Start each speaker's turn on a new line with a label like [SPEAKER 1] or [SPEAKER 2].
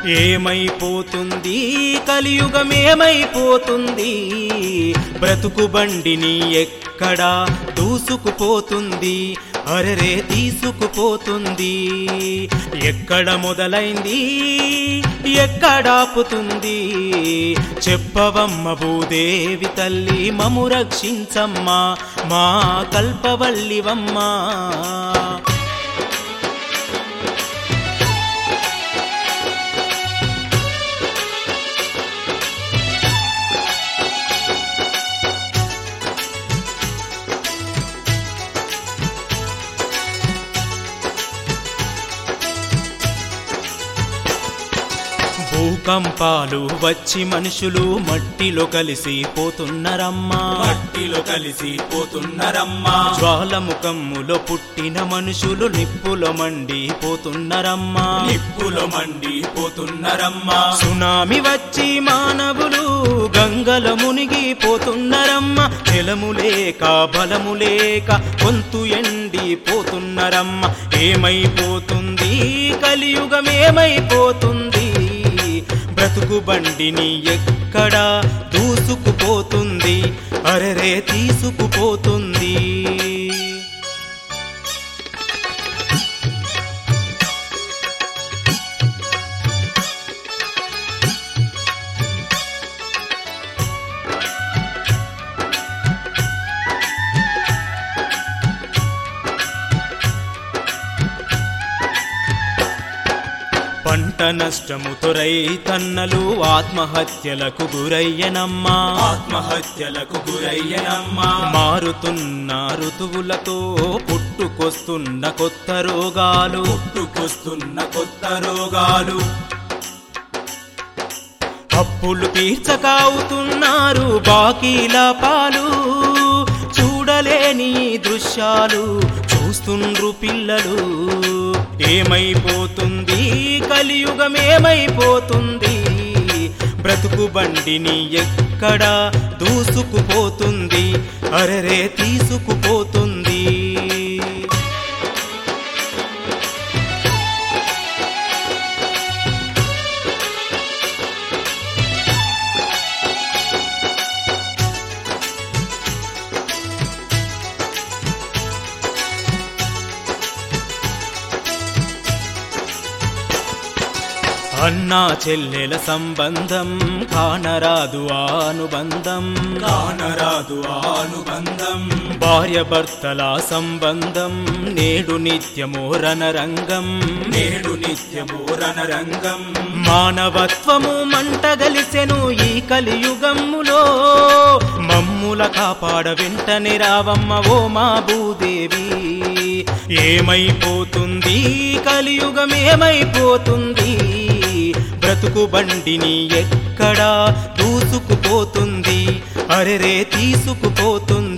[SPEAKER 1] ఏమైపోతుంది కలియుగమేమైపోతుంది బ్రతుకు బండిని ఎక్కడా దూసుకుపోతుంది అరరే తీసుకుపోతుంది ఎక్కడ మొదలైంది ఎక్కడాపుతుంది చెప్పవమ్మ భూదేవి తల్లి మము రక్షించమ్మా మా కల్పవల్లివమ్మా భూకంపాలు వచ్చి మనుషులు మట్టిలో కలిసి పోతున్నరమ్మా
[SPEAKER 2] మట్టిలో కలిసి పోతున్నరమ్మా
[SPEAKER 1] జ్వాలముఖమ్ములో పుట్టిన మనుషులు నిప్పులో మండి పోతున్నరమ్మా
[SPEAKER 2] నిప్పులో మండి పోతున్నరమ్మా
[SPEAKER 1] సునామి వచ్చి మానవులు గంగల మునిగి పోతున్నరమ్మ జలము లేక బలము లేక గొంతు ఎండి పోతున్నరమ్మ ఏమైపోతుంది కలియుగమేమైపోతుంది బ్రతుకు బండిని ఎక్కడా దూసుకుపోతుంది అరరే తీసుకుపోతుంది పంట నష్టముతో రైతన్నలు ఆత్మహత్యలకు గురయ్యనమ్మా
[SPEAKER 2] ఆత్మహత్యలకు గురయ్యనమ్మా
[SPEAKER 1] మారుతున్న ఋతువులతో పుట్టుకొస్తున్న కొత్త రోగాలు
[SPEAKER 2] పుట్టుకొస్తున్న కొత్త రోగాలు
[SPEAKER 1] అప్పులు తీర్చకావుతున్నారు బాకీల పాలు చూడలేని దృశ్యాలు చూస్తుండ్రు పిల్లలు ఏమైపోతుంది కలియుగమేమైపోతుంది బ్రతుకు బండిని ఎక్కడా దూసుకుపోతుంది అరరే తీసుకుపోతుంది అన్నా చెల్లెల సంబంధం కానరాదు ఆ అనుబంధం
[SPEAKER 2] కానరాదు అనుబంధం
[SPEAKER 1] భార్య భర్తల సంబంధం నేడు నిత్యమో రణరంగం
[SPEAKER 2] నేడు నిత్యము రణరంగం
[SPEAKER 1] మానవత్వము మంటగలిసెను ఈ కలియుగమ్ములో మమ్ముల కాపాడ వెంటనే రావమ్మ ఓ మా భూదేవి ఏమైపోతుంది కలియుగమేమైపోతుంది బ్రతుకు బండిని ఎక్కడా దూసుకుపోతుంది అరెరే తీసుకుపోతుంది